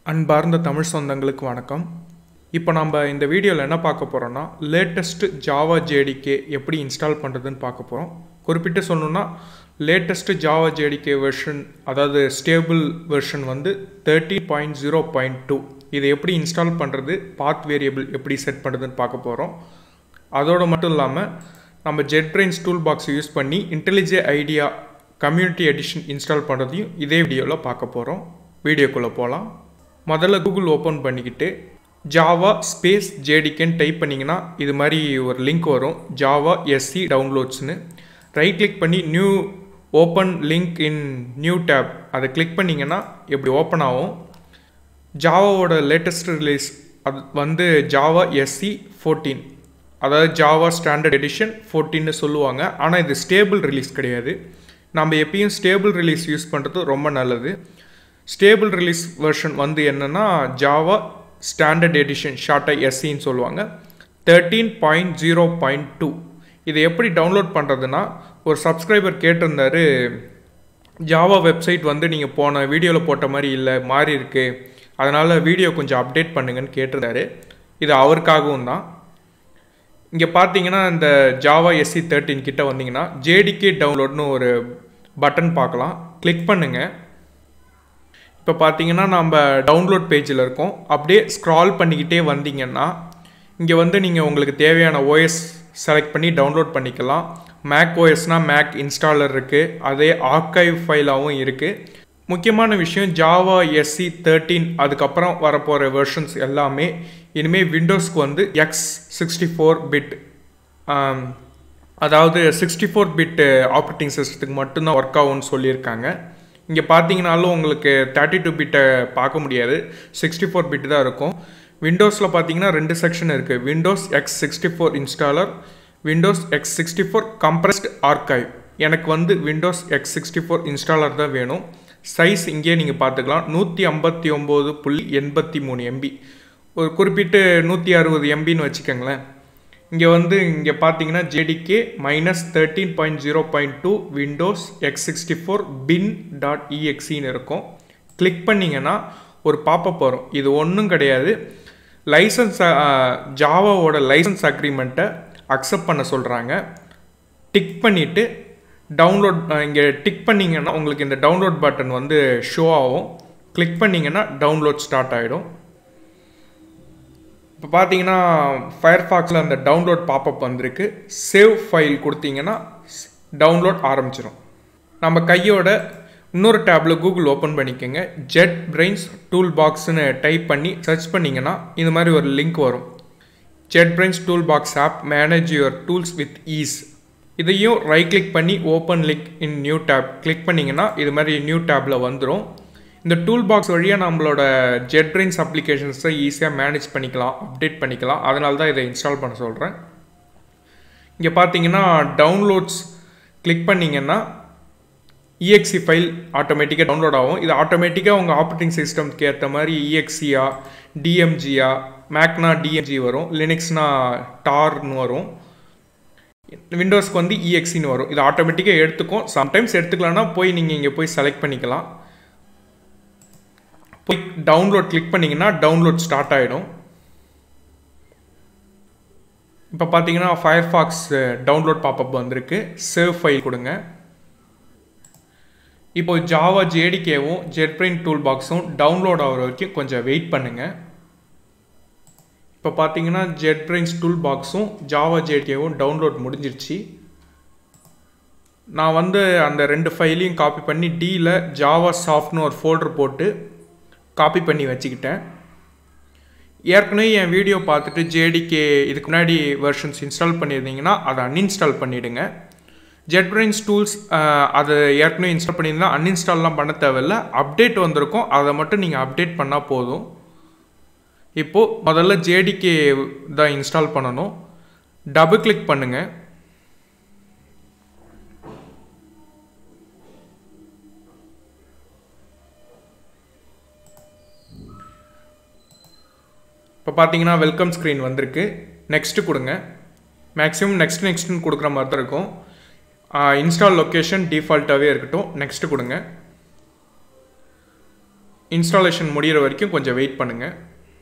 அன்பார்ந்த தமிழ் சொந்தங்களுக்கு வணக்கம் இப்போ நம்ம இந்த வீடியோவில் என்ன பார்க்க போகிறோம்னா லேட்டஸ்ட்டு ஜாவா ஜேடிகே எப்படி இன்ஸ்டால் பண்ணுறதுன்னு பார்க்க போகிறோம் குறிப்பிட்டு சொல்லணும்னா லேட்டஸ்ட்டு ஜாவா ஜேடிகே வெர்ஷன் அதாவது ஸ்டேபிள் வெர்ஷன் வந்து thirty point zero point two இதை எப்படி இன்ஸ்டால் பண்ணுறது பாத் வேரியபிள் எப்படி செட் பண்ணுறதுன்னு பார்க்க போகிறோம் அதோடு மட்டும் இல்லாமல் நம்ம ஜெட்பிரெயின்ஸ் டூல் பாக்ஸ் யூஸ் பண்ணி IntelliJ IDEA community edition install பண்ணுறதையும் இதே வீடியோவில் பார்க்க போகிறோம் வீடியோக்குள்ளே போகலாம் முதல்ல கூகுள் ஓப்பன் பண்ணிக்கிட்டு ஜாவா ஸ்பேஸ் ஜேடிக்கன்னு டைப் பண்ணிங்கன்னா இது மாதிரி ஒரு லிங்க் வரும் ஜாவா எஸ்சி டவுன்லோட்ஸ்னு ரைட் கிளிக் பண்ணி new open link in new tab அதை கிளிக் பண்ணிங்கன்னா இப்படி ஓப்பன் ஆகும் ஜாவாவோட லேட்டஸ்ட் ரிலீஸ் அது வந்து ஜாவா எஸ்சி ஃபோர்டீன் அதாவது ஜாவா ஸ்டாண்டர்ட் எடிஷன் ஃபோர்டீன்னு சொல்லுவாங்க ஆனால் இது ஸ்டேபிள் ரிலீஸ் கிடையாது நம்ம எப்பயும் ஸ்டேபிள் ரிலீஸ் யூஸ் பண்ணுறது ரொம்ப நல்லது ஸ்டேபிள் ரிலீஸ் வெர்ஷன் வந்து என்னென்னா ஜாவா ஸ்டாண்டர்ட் எடிஷன் ஷார்ட்டாக எஸ்சின்னு சொல்லுவாங்க thirteen point zero point two இதை எப்படி டவுன்லோட் பண்ணுறதுனா ஒரு சப்ஸ்கிரைபர் கேட்டிருந்தாரு ஜாவா வெப்சைட் வந்து நீங்கள் போன வீடியோவில் போட்ட மாதிரி இல்லை மாறி இருக்கு அதனால் வீடியோ கொஞ்சம் அப்டேட் பண்ணுங்கன்னு கேட்டிருந்தாரு இது அவருக்காகவும் தான் இங்கே பார்த்தீங்கன்னா இந்த ஜாவா எஸ்சி தேர்ட்டின் கிட்ட வந்தீங்கன்னா ஜேடிகே டவுன்லோட்னு ஒரு பட்டன் பார்க்கலாம் கிளிக் பண்ணுங்கள் இப்போ பார்த்தீங்கன்னா நம்ம டவுன்லோட் பேஜில் இருக்கோம் அப்படியே ஸ்க்ரால் பண்ணிக்கிட்டே வந்தீங்கன்னா இங்கே வந்து நீங்கள் உங்களுக்கு தேவையான ஓஎஸ் செலக்ட் பண்ணி டவுன்லோட் பண்ணிக்கலாம் மேக் ஓஎஸ்னால் மேக் இன்ஸ்டாலர் இருக்குது அதே ஆர்கைவ் ஃபைலாகவும் இருக்குது முக்கியமான விஷயம் ஜாவா எஸ்சி தேர்ட்டீன் அதுக்கப்புறம் வரப்போகிற வெர்ஷன்ஸ் எல்லாமே இனிமேல் விண்டோஸ்க்கு வந்து எக்ஸ் சிக்ஸ்டி ஃபோர் பிட் அதாவது சிக்ஸ்டி ஃபோர் பிட் ஆப்ரேட்டிங் சிஸ்டத்துக்கு மட்டும்தான் ஒர்க் ஆகும்னு சொல்லியிருக்காங்க இங்கே பார்த்தீங்கனாலும் உங்களுக்கு தேர்ட்டி டூ பிட்டை பார்க்க முடியாது சிக்ஸ்டி ஃபோர் பிட் தான் இருக்கும் விண்டோஸில் பார்த்தீங்கன்னா ரெண்டு செக்ஷன் இருக்குது Windows x sixty four installer Windows x sixty four compressed archive எனக்கு வந்து Windows x sixty four installer தான் வேணும் சைஸ் இங்கேயே நீங்கள் பார்த்துக்கலாம் நூற்றி ஐம்பத்தி ஒம்பது புள்ளி எண்பத்தி மூணு எம்பி ஒரு குறிப்பிட்டு நூற்றி அறுபது எம்பின்னு வச்சுக்கோங்களேன் இங்கே வந்து இங்கே பார்த்தீங்கன்னா JDK minus thirteen point zero point two Windows x sixty four bin dot இஎக்ஸின்னு இருக்கும் கிளிக் பண்ணிங்கன்னா ஒரு பாப்பப் வரும் இது ஒன்றும் கிடையாது லைசன்ஸ் ஜாவாவோட லைசன்ஸ் அக்ரிமெண்ட்டை அக்செப்ட் பண்ண சொல்கிறாங்க டிக் பண்ணிவிட்டு டவுன்லோட் இங்கே டிக் பண்ணிங்கன்னா உங்களுக்கு இந்த டவுன்லோட் பட்டன் வந்து ஷோ ஆகும் கிளிக் பண்ணிங்கன்னா டவுன்லோட் ஸ்டார்ட் ஆகிடும் இப்போ பார்த்தீங்கன்னா ஃபயர்ஃபாக்ஸில் அந்த டவுன்லோட் பாப்பப் வந்திருக்கு சேவ் ஃபைல் கொடுத்தீங்கன்னா டவுன்லோட் ஆரம்பிச்சிடும் நம்ம கையோட இன்னொரு டேப்பில் கூகுள் ஓப்பன் பண்ணிக்கோங்க ஜெட் பிரெயின்ஸ் டூல் பாக்ஸ்னு டைப் பண்ணி சர்ச் பண்ணிங்கன்னா இந்த மாதிரி ஒரு லிங்க் வரும் JetBrains tool box app manage your tools with ease இதையும் ரைட் கிளிக் பண்ணி open link in new tab click பண்ணிங்கன்னா இது மாதிரி நியூ டேப்பில் வந்துடும் இந்த டூல் பாக்ஸ் வழியாக நம்மளோட ஜெட்ரின்ஸ் அப்ளிகேஷன்ஸை ஈஸியாக மேனேஜ் பண்ணிக்கலாம் அப்டேட் பண்ணிக்கலாம் அதனால தான் இதை இன்ஸ்டால் பண்ண சொல்கிறேன் இங்கே பார்த்தீங்கன்னா டவுன்லோட்ஸ் கிளிக் பண்ணிங்கன்னா இஎக்ஸி ஃபைல் ஆட்டோமேட்டிக்காக டவுன்லோட் ஆகும் இது ஆட்டோமேட்டிக்காக உங்கள் ஆப்ரேட்டிங் சிஸ்டம்க்கு ஏற்ற மாதிரி இஎக்ஸியா டிஎம்ஜியா மேக்னா டிஎம்ஜி வரும் லினிக்ஸ்னா டார்னு வரும் விண்டோஸ்க்கு வந்து இஎக்ஸின்னு வரும் இது ஆட்டோமேட்டிக்காக எடுத்துக்கும் சம்டைம்ஸ் எடுத்துக்கலாம்னா போய் நீங்கள் இங்கே போய் செலக்ட் பண்ணிக்கலாம் போய் டவுன்லோட் கிளிக் பண்ணிங்கன்னா டவுன்லோட் ஸ்டார்ட் ஆகிடும் இப்போ பார்த்தீங்கன்னா ஃபயர்ஃபாக்ஸ் டவுன்லோட் பாப்பப் வந்திருக்கு சேவ் ஃபைல் கொடுங்க இப்போ ஜாவா ஜேடிகேவும் ஜெட்பிரின் டூல் பாக்ஸும் டவுன்லோட் ஆகிற வரைக்கும் கொஞ்சம் வெயிட் பண்ணுங்கள் இப்போ பார்த்தீங்கன்னா ஜெட்பிரின்ஸ் டூல் பாக்ஸும் ஜாவா ஜேடிகேவும் டவுன்லோட் முடிஞ்சிருச்சு நான் வந்து அந்த ரெண்டு ஃபைலையும் காப்பி பண்ணி டியில் ஜாவா சாஃப்ட்னு ஒரு ஃபோல்டர் போட்டு காப்பி பண்ணி வச்சுக்கிட்டேன் ஏற்கனவே என் வீடியோ பார்த்துட்டு ஜேடிகே இதுக்கு முன்னாடி வெர்ஷன்ஸ் இன்ஸ்டால் பண்ணியிருந்தீங்கன்னா அதை அன்இன்ஸ்டால் பண்ணிவிடுங்க ஜெட்பிரைன்ஸ் டூல்ஸ் அதை ஏற்கனவே இன்ஸ்டால் பண்ணியிருந்தா அன்இன்ஸ்டால்லாம் பண்ண தேவையில்ல அப்டேட் வந்திருக்கும் அதை மட்டும் நீங்கள் அப்டேட் பண்ணால் போதும் இப்போது முதல்ல ஜேடிகே தான் இன்ஸ்டால் பண்ணணும் டபுள் கிளிக் பண்ணுங்கள் இப்போ பார்த்தீங்கன்னா வெல்கம் ஸ்க்ரீன் வந்திருக்கு நெக்ஸ்ட்டு கொடுங்க மேக்ஸிமம் நெக்ஸ்ட் நெக்ஸ்ட்னு கொடுக்குற மாதிரி தான் இருக்கும் இன்ஸ்டால் லொக்கேஷன் டிஃபால்ட்டாகவே இருக்கட்டும் நெக்ஸ்ட்டு கொடுங்க இன்ஸ்டாலேஷன் முடிகிற வரைக்கும் கொஞ்சம் வெயிட் பண்ணுங்கள்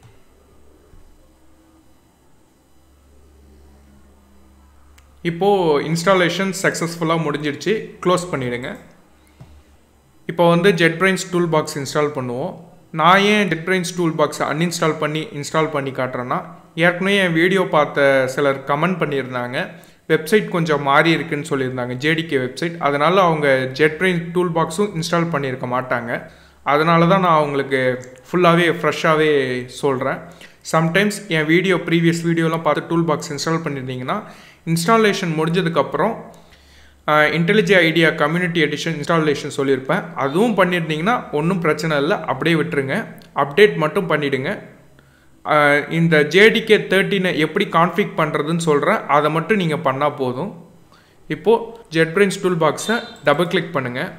இப்போது இன்ஸ்டாலேஷன் சக்ஸஸ்ஃபுல்லாக முடிஞ்சிடுச்சு க்ளோஸ் பண்ணிவிடுங்க இப்போ வந்து JetBrains டூல் பாக்ஸ் இன்ஸ்டால் பண்ணுவோம் நான் ஏன் JetBrains டூல் பாக்ஸை அன்இன்ஸ்டால் பண்ணி இன்ஸ்டால் பண்ணி காட்டுறேன்னா ஏற்கனவே என் வீடியோ பார்த்த சிலர் கமெண்ட் பண்ணியிருந்தாங்க வெப்சைட் கொஞ்சம் மாறி இருக்குன்னு சொல்லியிருந்தாங்க ஜேடிகே வெப்சைட் அதனால் அவங்க JetBrains டூல் பாக்ஸும் இன்ஸ்டால் பண்ணியிருக்க மாட்டாங்க அதனால தான் நான் அவங்களுக்கு ஃபுல்லாகவே ஃப்ரெஷ்ஷாகவே சொல்கிறேன் சம்டைம்ஸ் என் வீடியோ ப்ரீவியஸ் வீடியோலாம் பார்த்து டூல் பாக்ஸ் இன்ஸ்டால் பண்ணியிருந்தீங்கன்னா இன்ஸ்டாலேஷன் முடிஞ்சதுக்கப்புறம் IntelliJ IDEA community edition installation சொல்லியிருப்பேன் அதுவும் பண்ணியிருந்தீங்கன்னா ஒன்றும் பிரச்சனை இல்லை அப்படியே விட்டுருங்க அப்டேட் மட்டும் பண்ணிவிடுங்க இந்த ஜேடிகே தேர்ட்டினை எப்படி கான்ஃபிக் பண்ணுறதுன்னு சொல்கிறேன் அதை மட்டும் நீங்கள் பண்ணால் போதும் இப்போது ஜெட்பிரின்ஸ் டூல் பாக்ஸை டபுள் கிளிக் பண்ணுங்கள்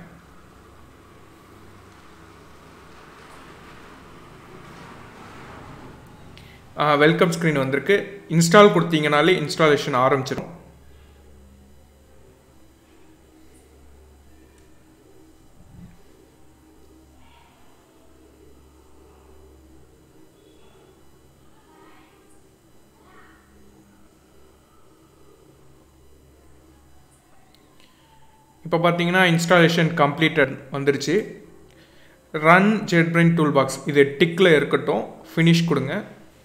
வெல்கம் ஸ்க்ரீன் வந்திருக்கு இன்ஸ்டால் கொடுத்தீங்கனாலே இன்ஸ்டாலேஷன் ஆரம்பிச்சிடும் இப்போ பார்த்தீங்கன்னா இன்ஸ்டாலேஷன் கம்ப்ளீட்டட் வந்துருச்சு ரன் ஜெட்பிரின் டூல் பாக்ஸ் இது டிக்கில் இருக்கட்டும் ஃபினிஷ் கொடுங்க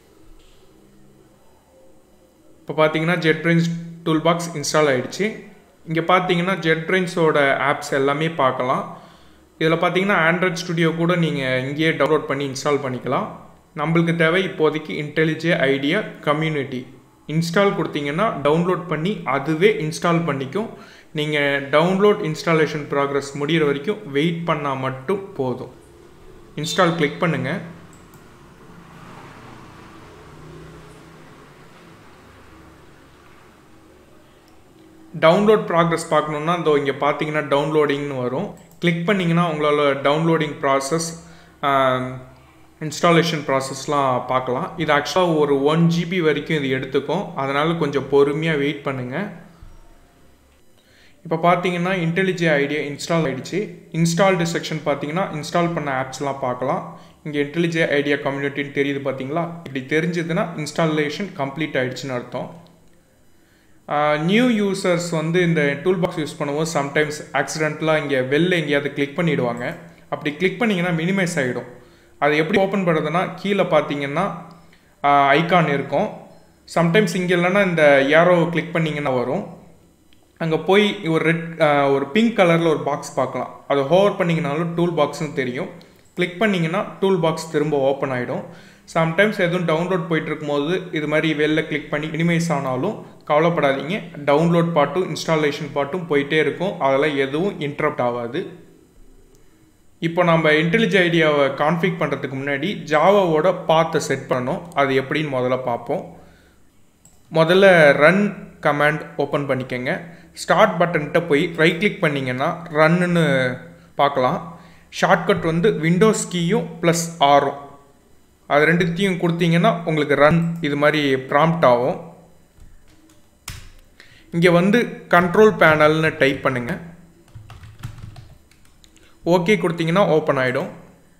இப்போ பார்த்தீங்கன்னா ஜெட்பிரின்ஸ் டூல் பாக்ஸ் இன்ஸ்டால் ஆகிடுச்சு இங்கே பார்த்தீங்கன்னா ஜெட்பிரின்ஸோட ஆப்ஸ் எல்லாமே பார்க்கலாம் இதில் பார்த்தீங்கன்னா ஆண்ட்ராய்ட் ஸ்டுடியோ கூட நீங்கள் இங்கேயே டவுன்லோட் பண்ணி இன்ஸ்டால் பண்ணிக்கலாம் நம்மளுக்கு தேவை இப்போதைக்கு இன்டெலிஜே ஐடியா கம்யூனிட்டி இன்ஸ்டால் கொடுத்தீங்கன்னா டவுன்லோட் பண்ணி அதுவே இன்ஸ்டால் பண்ணிக்கும் நீங்கள் டவுன்லோட் இன்ஸ்டாலேஷன் ப்ராக்ரஸ் முடிகிற வரைக்கும் வெயிட் பண்ணால் மட்டும் போதும் இன்ஸ்டால் கிளிக் பண்ணுங்கள் டவுன்லோட் ப்ராக்ரஸ் பார்க்கணுன்னா இதோ இங்கே பார்த்தீங்கன்னா டவுன்லோடிங்னு வரும் கிளிக் பண்ணிங்கன்னா உங்களால் டவுன்லோடிங் ப்ராசஸ் இன்ஸ்டாலேஷன் ப்ராசஸ்லாம் பார்க்கலாம் இது ஆக்சுவலாக ஒரு ஒன் ஜிபி வரைக்கும் இது எடுத்துக்கும் அதனால் கொஞ்சம் பொறுமையாக வெயிட் பண்ணுங்கள் இப்போ பார்த்தீங்கன்னா இன்டெலிஜே ஐடியா இன்ஸ்டால் ஆகிடுச்சு இன்ஸ்டால்டு செக்ஷன் பார்த்தீங்கன்னா இன்ஸ்டால் பண்ண ஆப்ஸ்லாம் பார்க்கலாம் இங்கே இன்டெலிஜே ஐடியா கம்யூனிட்டின்னு தெரியுது பார்த்தீங்களா இப்படி தெரிஞ்சதுன்னா இன்ஸ்டாலேஷன் கம்ப்ளீட் ஆகிடுச்சுன்னு அர்த்தம் நியூ யூசர்ஸ் வந்து இந்த டூல் பாக்ஸ் யூஸ் பண்ணும்போது சம்டைம்ஸ் ஆக்சிடென்ட்லாம் இங்கே வெளில எங்கேயாவது கிளிக் பண்ணிவிடுவாங்க அப்படி கிளிக் பண்ணிங்கன்னா மினிமைஸ் ஆகிடும் அது எப்படி ஓப்பன் பண்ணுறதுனா கீழே பார்த்தீங்கன்னா ஐகான் இருக்கும் சம்டைம்ஸ் இங்கே இல்லைன்னா இந்த யாரோ கிளிக் பண்ணிங்கன்னா வரும் அங்கே போய் ஒரு ரெட் ஒரு பிங்க் கலரில் ஒரு பாக்ஸ் பார்க்கலாம் அதை ஹோவர் பண்ணிங்கனாலும் டூல் பாக்ஸ்னு தெரியும் கிளிக் பண்ணிங்கன்னா டூல் பாக்ஸ் திரும்ப ஓப்பன் ஆகிடும் சம்டைம்ஸ் எதுவும் டவுன்லோட் போயிட்டு இருக்கும்போது இது மாதிரி வெளில கிளிக் பண்ணி மினிமைஸ் ஆனாலும் கவலைப்படாதீங்க டவுன்லோட் பாட்டும் இன்ஸ்டாலேஷன் பாட்டும் போயிட்டே இருக்கும் அதெல்லாம் எதுவும் இன்ட்ரப்ட் ஆகாது இப்போ நம்ம இன்டெலிஜ் ஐடியாவை கான்ஃபிக் பண்ணுறதுக்கு முன்னாடி ஜாவாவோட பாத்தை செட் பண்ணணும் அது எப்படின்னு முதல்ல பார்ப்போம் முதல்ல ரன் கமாண்ட் ஓப்பன் பண்ணிக்கோங்க ஸ்டார்ட் பட்டன்கிட்ட போய் ரைட் கிளிக் பண்ணிங்கன்னா ரன்னுன்னு பார்க்கலாம் ஷார்ட்கட் வந்து விண்டோஸ் கீயும் ப்ளஸ் ஆரும் அது ரெண்டுத்தையும் கொடுத்தீங்கன்னா உங்களுக்கு ரன் இது மாதிரி ப்ராம்ப்ட் ஆகும் இங்கே வந்து கண்ட்ரோல் பேனல்னு டைப் பண்ணுங்கள் ஓகே கொடுத்தீங்கன்னா ஓப்பன் ஆகிடும்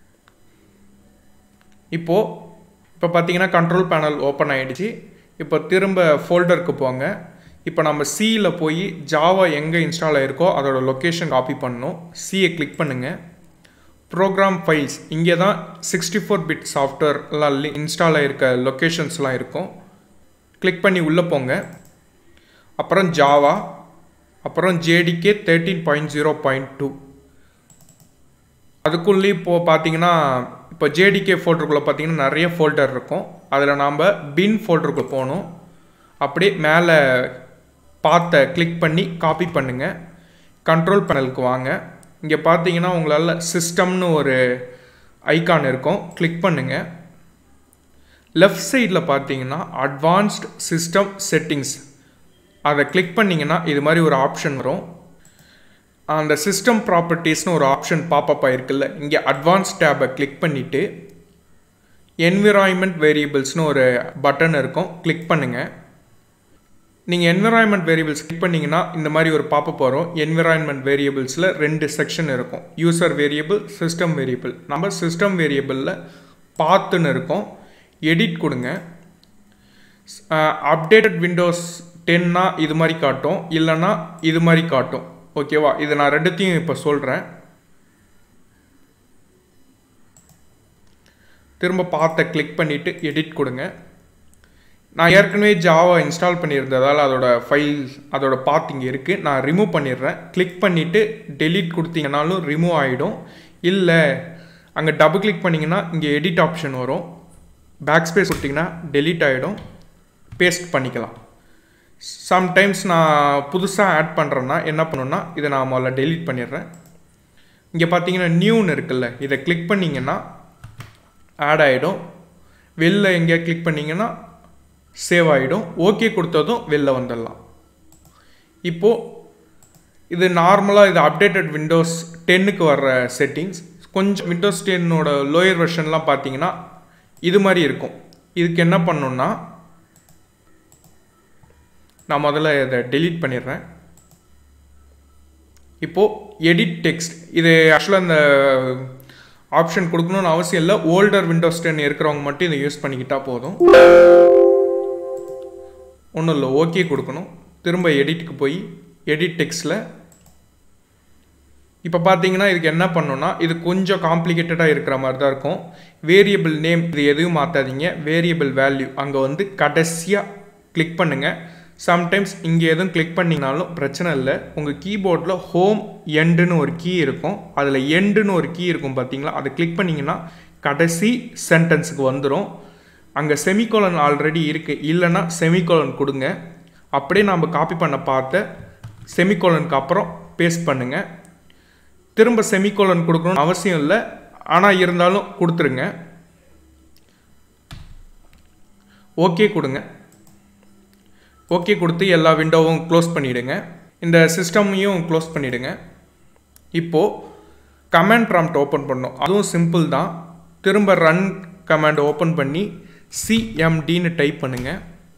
இப்போது இப்போ பார்த்தீங்கன்னா கண்ட்ரோல் பேனல் ஓப்பன் ஆகிடுச்சு இப்போ திரும்ப ஃபோல்டருக்கு போங்க இப்போ நம்ம சியில் போய் ஜாவா எங்கே இன்ஸ்டால் ஆகிருக்கோ அதோட லொக்கேஷன் காப்பி பண்ணணும் சியை கிளிக் பண்ணுங்கள் ப்ரோக்ராம் ஃபைல்ஸ் இங்கே தான் சிக்ஸ்டி ஃபோர் பிட் சாஃப்ட்வேர்லாம் இன்ஸ்டால் ஆகிருக்க லொக்கேஷன்ஸ்லாம் இருக்கும் கிளிக் பண்ணி உள்ளே போங்க அப்புறம் ஜாவா அப்புறம் JDK thirteen point zero point two அதுக்குள்ளே இப்போது பார்த்தீங்கன்னா இப்போ ஜேடிகே ஃபோல்டருக்குள்ளே பார்த்தீங்கன்னா நிறைய ஃபோல்டர் இருக்கும் அதில் நாம் பின் ஃபோல்டருக்குள்ளே போகணும் அப்படியே மேலே பார்த்த கிளிக் பண்ணி காப்பி பண்ணுங்கள் கண்ட்ரோல் பேனலுக்கு வாங்க இங்கே பார்த்தீங்கன்னா உங்களால் சிஸ்டம்னு ஒரு ஐக்கான் இருக்கும் கிளிக் பண்ணுங்கள் லெஃப்ட் சைடில் பார்த்தீங்கன்னா அட்வான்ஸ்ட் சிஸ்டம் செட்டிங்ஸ் அதை கிளிக் பண்ணிங்கன்னா இது மாதிரி ஒரு ஆப்ஷன் வரும் அந்த சிஸ்டம் ப்ராப்பர்ட்டிஸ்னு ஒரு ஆப்ஷன் பாப்பப் ஆயிருக்குல்ல இங்கே அட்வான்ஸ் டேபை கிளிக் பண்ணிவிட்டு என்விரான்மெண்ட் வேரியபிள்ஸ்னு ஒரு பட்டன் இருக்கும் கிளிக் பண்ணுங்கள் நீங்கள் என்விரான்மெண்ட் வேரியபிள்ஸ் கிளிக் பண்ணிங்கன்னா இந்த மாதிரி ஒரு பாப்பப் வரும் என்விரான்மெண்ட் வேரியபிள்ஸில் ரெண்டு செக்ஷன் இருக்கும் யூசர் வேரியபிள் சிஸ்டம் வேரியபிள் நம்ம சிஸ்டம் வேரியபிளில் பாத்துன்னு இருக்கும் எடிட் கொடுங்க அப்டேட்டட் விண்டோஸ் டென்னா இது மாதிரி காட்டும் இல்லைன்னா இது மாதிரி காட்டும் ஓகேவா இது நான் ரெண்டுத்தையும் இப்போ சொல்கிறேன் திரும்ப பார்த்த கிளிக் பண்ணிவிட்டு எடிட் கொடுங்க நான் ஏற்கனவே ஜாவா இன்ஸ்டால் பண்ணியிருந்ததால் அதோட ஃபைல் அதோட பாத் இங்கே இருக்குது நான் ரிமூவ் பண்ணிடுறேன் கிளிக் பண்ணிவிட்டு டெலீட் கொடுத்தீங்கனாலும் ரிமூவ் ஆகிடும் இல்லை அங்கே டபுள் கிளிக் பண்ணிங்கன்னா இங்கே எடிட் ஆப்ஷன் வரும் பேக் ஸ்பேஸ் கொடுத்தீங்கன்னா டெலீட் ஆகிடும் பேஸ்ட் பண்ணிக்கலாம் சம்டைம்ஸ் நான் புதுசாக ஆட் பண்ணுறேன்னா என்ன பண்ணுன்னா இதை நான் முதல்ல டெலீட் பண்ணிடுறேன் இங்கே பார்த்தீங்கன்னா நியூன்னு இருக்குல்ல இதை கிளிக் பண்ணிங்கன்னா ஆட் ஆகிடும் வெளில எங்கேயா கிளிக் பண்ணிங்கன்னா சேவ் ஆகிடும் ஓகே கொடுத்ததும் வெளில வந்துடலாம் இப்போது இது நார்மலாக இது அப்டேட்டட் விண்டோஸ் டென்னுக்கு வர்ற செட்டிங்ஸ் கொஞ்சம் விண்டோஸ் டென்னோட லோயர் வெர்ஷன்லாம் பார்த்தீங்கன்னா இது மாதிரி இருக்கும் இதுக்கு என்ன பண்ணணுன்னா நான் முதல்ல இதை டெலீட் பண்ணிடுறேன் இப்போது எடிட் டெக்ஸ்ட் இது ஆக்சுவலாக இந்த ஆப்ஷன் கொடுக்கணும்னு அவசியம் இல்லை ஓல்டர் விண்டோஸ் டென் இருக்கிறவங்க மட்டும் இதை யூஸ் பண்ணிக்கிட்டால் போதும் ஒன்றும் இல்லை ஓகே கொடுக்கணும் திரும்ப எடிட்டுக்கு போய் எடிட் டெக்ஸ்டில் இப்போ பார்த்தீங்கன்னா இதுக்கு என்ன பண்ணணும்னா இது கொஞ்சம் காம்ப்ளிகேட்டடாக இருக்கிற மாதிரி தான் இருக்கும் வேரியபிள் நேம் இது எதுவும் மாற்றாதீங்க வேரியபிள் வேல்யூ அங்கே வந்து கடைசியாக கிளிக் பண்ணுங்கள் சம்டைம்ஸ் இங்கே எதுவும் கிளிக் பண்ணிங்கனாலும் பிரச்சனை இல்லை உங்கள் கீபோர்டில் ஹோம் எண்டுன்னு ஒரு கீ இருக்கும் அதில் எண்டுன்னு ஒரு கீ இருக்கும் பார்த்தீங்களா அதை கிளிக் பண்ணிங்கன்னா கடைசி சென்டென்ஸுக்கு வந்துடும் அங்கே செமிகோலன் ஆல்ரெடி இருக்குது இல்லைன்னா செமிகோலன் கொடுங்க அப்படியே நாம் காப்பி பண்ண பார்த்த செமிகோலனுக்கு அப்புறம் பேஸ்ட் பண்ணுங்கள் திரும்ப செமிகோலன் கொடுக்கணும்னு அவசியம் இல்லை ஆனால் இருந்தாலும் கொடுத்துருங்க ஓகே கொடுங்க ஓகே கொடுத்து எல்லா விண்டோவும் க்ளோஸ் பண்ணிவிடுங்க இந்த சிஸ்டமையும் க்ளோஸ் பண்ணிவிடுங்க இப்போது கமாண்ட் ப்ராம்ப்ட் ஓப்பன் பண்ணோம் அதுவும் சிம்பிள் தான் திரும்ப ரன் கமாண்ட் ஓப்பன் பண்ணி சிஎம்டின்னு டைப் பண்ணுங்க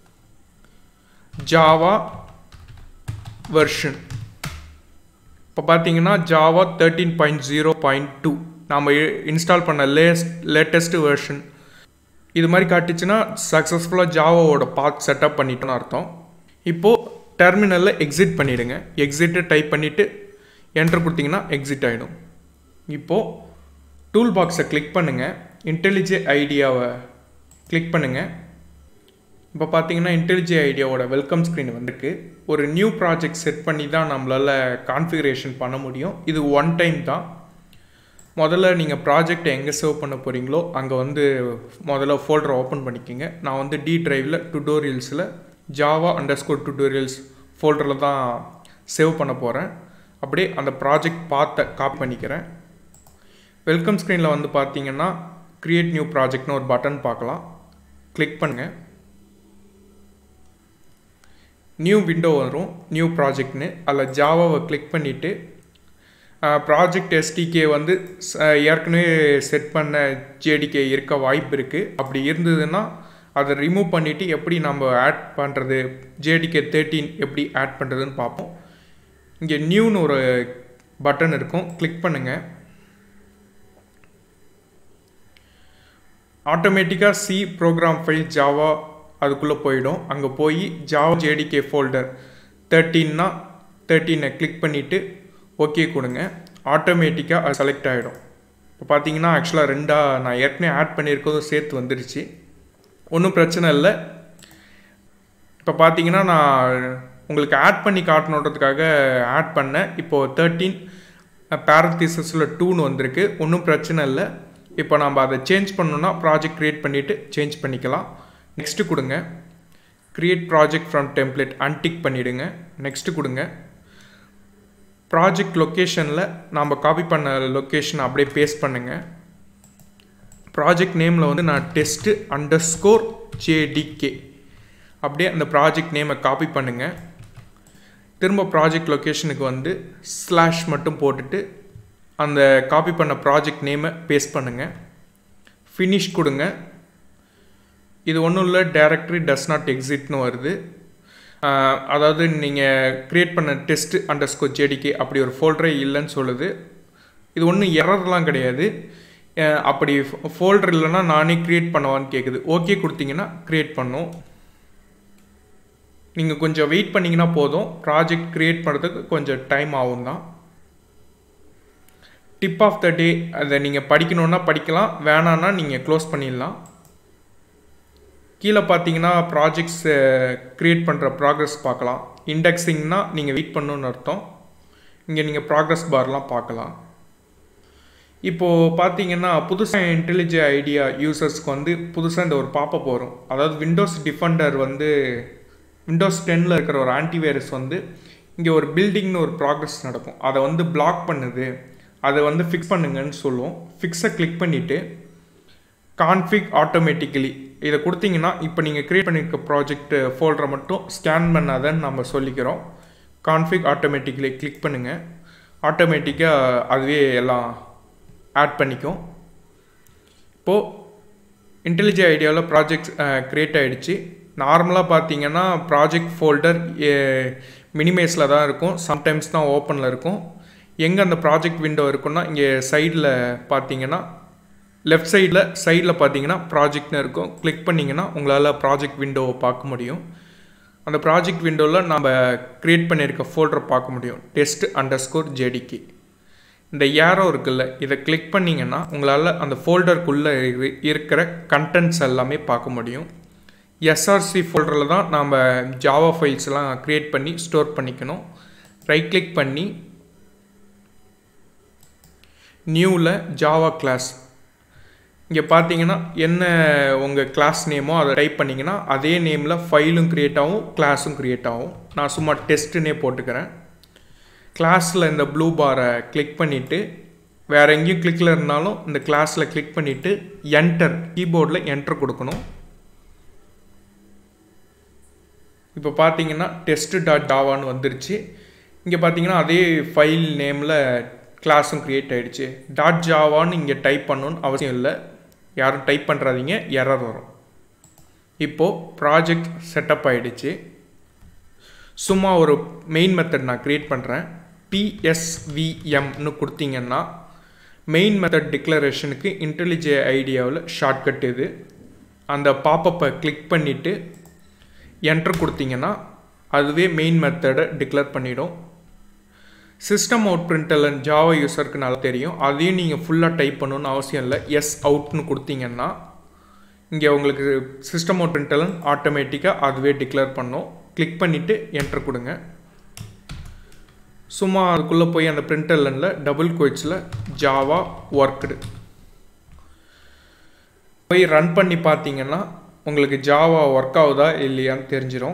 ஜாவா வெர்ஷன் இப்போ பார்த்தீங்கன்னா Java thirteen point zero point two நாம் இன்ஸ்டால் பண்ண லேஸ்ட் லேட்டஸ்ட் வெர்ஷன் இது மாதிரி காட்டுச்சுன்னா சக்ஸஸ்ஃபுல்லாக ஜாவாவோட பாத் செட்டப் பண்ணிட்டோன்னு அர்த்தம் இப்போது டெர்மினலில் எக்ஸிட் பண்ணிவிடுங்க எக்ஸிட்டு டைப் பண்ணிவிட்டு என்ட்ரு கொடுத்தீங்கன்னா எக்ஸிட் ஆகிடும் இப்போது டூல் பாக்ஸை கிளிக் பண்ணுங்கள் இன்டெலிஜே ஐடியாவை கிளிக் பண்ணுங்கள் இப்போ பார்த்தீங்கன்னா இன்டெலிஜே ஐடியாவோட வெல்கம் ஸ்க்ரீன் வந்திருக்கு ஒரு நியூ ப்ராஜெக்ட் செட் பண்ணி தான் நம்மளால் கான்ஃபிகரேஷன் பண்ண முடியும் இது ஒன் டைம் தான் முதல்ல நீங்கள் ப்ராஜெக்டை எங்கே சேவ் பண்ண போகிறீங்களோ அங்கே வந்து முதல்ல ஃபோல்டரை ஓப்பன் பண்ணிக்கோங்க நான் வந்து டி ட்ரைவில் டுட்டோரியல்ஸில் ஜாவா அண்டர் ஸ்கோர் டுட்டோரியல்ஸ் ஃபோல்டரில் தான் சேவ் பண்ண போகிறேன் அப்படியே அந்த ப்ராஜெக்ட் பார்த்த காப்பி பண்ணிக்கிறேன் வெல்கம் ஸ்க்ரீனில் வந்து பார்த்தீங்கன்னா க்ரியேட் நியூ ப்ராஜெக்ட்னு ஒரு பட்டன் பார்க்கலாம் கிளிக் பண்ணுங்கள் நியூ விண்டோ வரும் நியூ ப்ராஜெக்ட்னு அதில் ஜாவாவை கிளிக் பண்ணிவிட்டு ப்ராஜெக்ட் எஸ்டிகே வந்து ஏற்கனவே செட் பண்ண ஜேடிகே இருக்க வாய்ப்பு இருக்குது அப்படி இருந்ததுன்னா அதை ரிமூவ் பண்ணிவிட்டு எப்படி நம்ம ஆட் பண்ணுறது ஜேடிகே தேர்ட்டீன் எப்படி ஆட் பண்ணுறதுன்னு பார்ப்போம் இங்கே நியூன்னு ஒரு பட்டன் இருக்கும் கிளிக் பண்ணுங்கள் ஆட்டோமேட்டிக்காக சி ப்ரோக்ராம் ஃபைல் ஜாவா அதுக்குள்ளே போயிடும் அங்கே போய் ஜாவா ஜேடிகே ஃபோல்டர் தேர்ட்டீன்னா தேர்ட்டீனை கிளிக் பண்ணிவிட்டு ஓகே கொடுங்க ஆட்டோமேட்டிக்காக அது செலக்ட் ஆகிடும் இப்போ பார்த்தீங்கன்னா ஆக்சுவலாக ரெண்டாக நான் ஏற்கனவே ஆட் பண்ணியிருக்கதும் சேர்த்து வந்துருச்சு ஒன்றும் பிரச்சனை இல்லை இப்போ பார்த்தீங்கன்னா நான் உங்களுக்கு ஆட் பண்ணி காட்டணுன்றதுக்காக ஆட் பண்ணேன் இப்போது தேர்ட்டீன் பேரத்தீசஸில் டூன்னு வந்திருக்கு ஒன்றும் பிரச்சனை இல்லை இப்போ நம்ம அதை சேஞ்ச் பண்ணணுன்னா ப்ராஜெக்ட் க்ரியேட் பண்ணிவிட்டு சேஞ்ச் பண்ணிக்கலாம் நெக்ஸ்ட்டு கொடுங்க create project from template untick பண்ணிவிடுங்க நெக்ஸ்ட்டு கொடுங்க ப்ராஜெக்ட் லொக்கேஷனில் நாம் காப்பி பண்ண லொக்கேஷன் அப்படியே பேஸ்ட் பண்ணுங்கள் ப்ராஜெக்ட் நேமில் வந்து நான் டெஸ்ட்டு அண்டர் ஸ்கோர் ஜேடிகே அப்படியே அந்த ப்ராஜெக்ட் நேமை காப்பி பண்ணுங்கள் திரும்ப ப்ராஜெக்ட் லொக்கேஷனுக்கு வந்து ஸ்லாஷ் மட்டும் போட்டுட்டு அந்த காப்பி பண்ண ப்ராஜெக்ட் நேமை பேஸ்ட் பண்ணுங்கள் ஃபினிஷ் கொடுங்க இது ஒன்றும் இல்லை டேரக்டரி டஸ் நாட் எக்ஸிட்னு வருது ஆஹ் அதாவது நீங்கள் க்ரியேட் பண்ண டெஸ்ட் அண்டர் ஸ்கோர் ஜேடிகே அப்படி ஒரு ஃபோல்டரே இல்லைன்னு சொல்லுது இது ஒன்றும் எரர்லாம் கிடையாது அஹ் அப்படி ஃபோல்டர் இல்லைன்னா நானே க்ரியேட் பண்ணவான்னு கேட்குது ஓகே கொடுத்தீங்கன்னா க்ரியேட் பண்ணும் நீங்கள் கொஞ்சம் வெயிட் பண்ணிங்கன்னா போதும் ப்ராஜெக்ட் க்ரியேட் பண்ணுறதுக்கு கொஞ்சம் டைம் ஆகும் தான் டிப் ஆஃப் த டே அதை நீங்கள் படிக்கணுன்னா படிக்கலாம் வேணான்னா நீங்கள் க்ளோஸ் பண்ணிடலாம் கீழே பார்த்தீங்கன்னா ப்ராஜெக்ட்ஸ் க்ரியேட் பண்ணுற ப்ராக்ரஸ் பார்க்கலாம் இண்டெக்ஸிங்னா நீங்கள் வெயிட் பண்ணணுன்னு அர்த்தம் இங்கே நீங்கள் ப்ராக்ரஸ் பார்லாம் பார்க்கலாம் இப்போது பார்த்தீங்கன்னா புதுசாக இன்டெலிஜ ஐடியா யூசர்ஸ்க்கு வந்து புதுசாக இந்த ஒரு பாப்பப் வரும் அதாவது விண்டோஸ் டிஃபெண்டர் வந்து விண்டோஸ் டென்னில் இருக்கிற ஒரு ஆன்டிவைரஸ் வந்து இங்கே ஒரு பில்டிங்னு ஒரு ப்ராக்ரஸ் நடக்கும் அதை வந்து பிளாக் பண்ணுது அதை வந்து ஃபிக்ஸ் பண்ணுங்கன்னு சொல்லுவோம் ஃபிக்ஸை கிளிக் பண்ணிவிட்டு கான்ஃபிக் ஆட்டோமேட்டிக்கலி இதை கொடுத்தீங்கன்னா இப்போ நீங்கள் க்ரியேட் பண்ணியிருக்க ப்ராஜெக்ட் ஃபோல்டரை மட்டும் ஸ்கேன் பண்ணாதன்னு நம்ம சொல்லிக்கிறோம் கான்ஃபிக் ஆட்டோமேட்டிக்கலி கிளிக் பண்ணுங்கள் ஆட்டோமேட்டிக்காக அதுவே எல்லாம் ஆட் பண்ணிக்கும் இப்போது இன்டெலிஜென்ட் ஐடியாவில் ப்ராஜெக்ட் க்ரியேட் ஆகிடுச்சு நார்மலாக பார்த்தீங்கன்னா ப்ராஜெக்ட் ஃபோல்டர் மினிமைஸில் தான் இருக்கும் சம்டைம்ஸ் தான் ஓப்பனில் இருக்கும் எங்கே அந்த ப்ராஜெக்ட் விண்டோ இருக்குன்னா இங்கே சைடில் பார்த்தீங்கன்னா லெஃப்ட் சைடில் சைடில் பார்த்தீங்கன்னா ப்ராஜெக்ட்னு இருக்கும் கிளிக் பண்ணிங்கன்னா உங்களால் ப்ராஜெக்ட் விண்டோவை பார்க்க முடியும் அந்த ப்ராஜெக்ட் விண்டோவில் நம்ம க்ரியேட் பண்ணியிருக்க ஃபோல்டரை பார்க்க முடியும் டெஸ்ட் அண்டர் ஸ்கோர் ஜேடிக்கு இந்த ஏரோ இருக்குல்ல இதை கிளிக் பண்ணிங்கன்னா உங்களால் அந்த ஃபோல்டருக்குள்ளே இருக்கிற கண்டென்ட்ஸ் எல்லாமே பார்க்க முடியும் எஸ்ஆர்சி ஃபோல்டரில் தான் நாம் ஜாவா ஃபைல்ஸ்லாம் க்ரியேட் பண்ணி ஸ்டோர் பண்ணிக்கணும் ரைட் கிளிக் பண்ணி நியூவில் ஜாவா கிளாஸ் இங்கே பார்த்தீங்கன்னா என்ன உங்கள் கிளாஸ் நேமோ அதை டைப் பண்ணிங்கன்னா அதே நேமில் ஃபைலும் க்ரியேட் ஆகும் கிளாஸும் க்ரியேட் ஆகும் நான் சும்மா டெஸ்ட்டுன்னே போட்டுக்கிறேன் கிளாஸில் இந்த ப்ளூ பாரை கிளிக் பண்ணிவிட்டு வேறு எங்கேயும் கிளிக்கில் இருந்தாலும் இந்த கிளாஸில் கிளிக் பண்ணிவிட்டு என்டர் கீபோர்டில் என்டர் கொடுக்கணும் இப்போ பார்த்தீங்கன்னா டெஸ்ட் டாட் டாவான்னு வந்துருச்சு இங்கே பார்த்தீங்கன்னா அதே ஃபைல் நேமில் கிளாஸும் க்ரியேட் ஆகிடுச்சு டாட் ஜாவான்னு இங்கே டைப் பண்ணணுன்னு அவசியம் இல்லை யாரும் டைப் பண்ணுறாதீங்க எரர் வரும் இப்போது ப்ராஜெக்ட் செட்டப் ஆகிடுச்சு சும்மா ஒரு மெயின் மெத்தட் நான் க்ரியேட் பண்ணுறேன் பிஎஸ்விஎம்னு கொடுத்தீங்கன்னா மெயின் மெத்தட் டிக்ளரேஷனுக்கு இன்டெலிஜே ஐடியாவில் ஷார்ட்கட் இது அந்த பாப்பப்பை கிளிக் பண்ணிவிட்டு என்டர் கொடுத்தீங்கன்னா அதுவே மெயின் மெத்தடை டிக்ளேர் பண்ணிடும் சிஸ்டம் அவுட் பிரிண்டலன் ஜாவா யூஸருக்கு நல்லா தெரியும் அதையும் நீங்கள் ஃபுல்லாக டைப் பண்ணணும்னு அவசியம் இல்லை எஸ் அவுட்னு கொடுத்தீங்கன்னா இங்கே உங்களுக்கு சிஸ்டம் அவுட் பிரிண்டலன் ஆட்டோமேட்டிக்காக அதுவே டிக்ளேர் பண்ணும் கிளிக் பண்ணிவிட்டு என்டர் கொடுங்க சும்மா அதுக்குள்ளே போய் அந்த பிரிண்டர்லனில் டபுள் கோயிட்ஸில் ஜாவா ஒர்க்குடு போய் ரன் பண்ணி பார்த்தீங்கன்னா உங்களுக்கு ஜாவா ஒர்க் ஆகுதா இல்லையான்னு தெரிஞ்சிடும்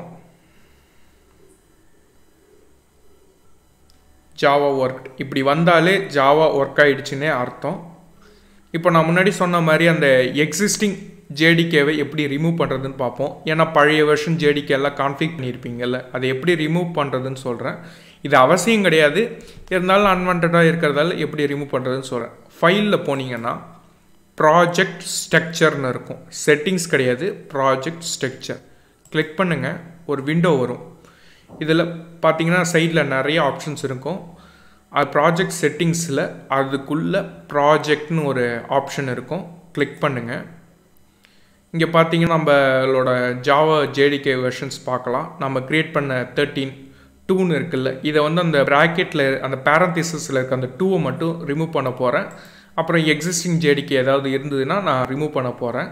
ஜாவா ஒர்க் இப்படி வந்தாலே ஜாவா ஒர்க் ஆகிடுச்சுன்னே அர்த்தம் இப்போ நான் முன்னாடி சொன்ன மாதிரி அந்த எக்ஸிஸ்டிங் ஜேடிகேவை எப்படி ரிமூவ் பண்ணுறதுன்னு பார்ப்போம் ஏன்னா பழைய வெர்ஷன் ஜேடிகே எல்லாம் கான்ஃபிக் பண்ணியிருப்பீங்கல்ல அதை எப்படி ரிமூவ் பண்ணுறதுன்னு சொல்கிறேன் இது அவசியம் கிடையாது இருந்தாலும் அன்வான்டாக இருக்கிறதால எப்படி ரிமூவ் பண்ணுறதுன்னு சொல்கிறேன் ஃபைலில் போனீங்கன்னா ப்ராஜெக்ட் ஸ்ட்ரக்சர்னு இருக்கும் செட்டிங்ஸ் கிடையாது ப்ராஜெக்ட் ஸ்ட்ரக்சர் கிளிக் பண்ணுங்கள் ஒரு விண்டோ வரும் இதில் பார்த்தீங்கன்னா சைடில் நிறைய ஆப்ஷன்ஸ் இருக்கும் அது ப்ராஜெக்ட் செட்டிங்ஸில் அதுக்குள்ளே ப்ராஜெக்ட்னு ஒரு ஆப்ஷன் இருக்கும் கிளிக் பண்ணுங்கள் இங்கே பார்த்தீங்கன்னா நம்மளோட ஜாவா ஜேடிகே வெர்ஷன்ஸ் பார்க்கலாம் நம்ம க்ரியேட் பண்ண தேர்ட்டீன் டூன்னு இருக்குல்ல இதை வந்து அந்த ப்ராக்கெட்டில் அந்த பேரந்திசஸில் இருக்க அந்த டூவை மட்டும் ரிமூவ் பண்ண போகிறேன் அப்புறம் எக்ஸிஸ்டிங் ஜேடிகே ஏதாவது இருந்ததுன்னா நான் ரிமூவ் பண்ண போகிறேன்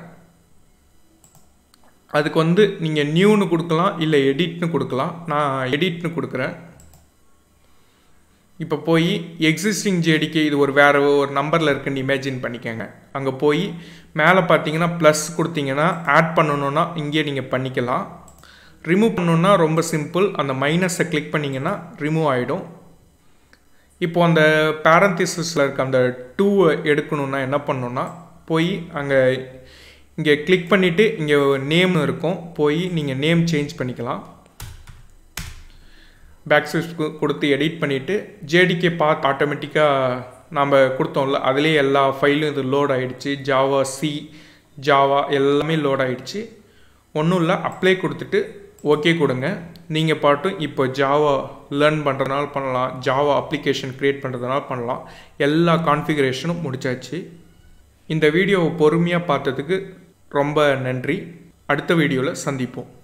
அதுக்கு வந்து நீங்கள் நியூன்னு கொடுக்கலாம் இல்லை எடிட்னு கொடுக்கலாம் நான் எடிட்னு கொடுக்குறேன் இப்போ போய் எக்ஸிஸ்டிங் ஜேடிக்கு இது ஒரு வேறு ஒரு நம்பரில் இருக்குன்னு இமேஜின் பண்ணிக்கோங்க அங்கே போய் மேலே பார்த்தீங்கன்னா ப்ளஸ் கொடுத்தீங்கன்னா ஆட் பண்ணணுன்னா இங்கேயே நீங்கள் பண்ணிக்கலாம் ரிமூவ் பண்ணணுன்னா ரொம்ப சிம்பிள் அந்த மைனஸை கிளிக் பண்ணிங்கன்னா ரிமூவ் ஆகிடும் இப்போ அந்த பேரந்திசிஸில் இருக்க அந்த டூவை எடுக்கணுன்னா என்ன பண்ணணுன்னா போய் அங்கே இங்கே கிளிக் பண்ணிவிட்டு இங்கே நேம் இருக்கும் போய் நீங்கள் நேம் சேஞ்ச் பண்ணிக்கலாம் பேக் ஸ்விட்ச் கொடுத்து எடிட் பண்ணிவிட்டு ஜேடிகே பார்த்து ஆட்டோமேட்டிக்காக நம்ம கொடுத்தோம்ல அதுலேயே எல்லா ஃபைலும் இது லோட் ஆகிடுச்சு ஜாவா சி ஜாவா எல்லாமே லோட் ஆகிடுச்சு ஒன்றும் இல்லை அப்ளை கொடுத்துட்டு ஓகே கொடுங்க நீங்கள் பாட்டும் இப்போ ஜாவா லேர்ன் பண்ணுறதுனால பண்ணலாம் ஜாவா அப்ளிகேஷன் க்ரியேட் பண்ணுறதுனால பண்ணலாம் எல்லா கான்ஃபிகரேஷனும் முடிச்சாச்சு இந்த வீடியோவை பொறுமையாக பார்த்ததுக்கு ரொம்ப நன்றி அடுத்த வீடியோவில் சந்திப்போம்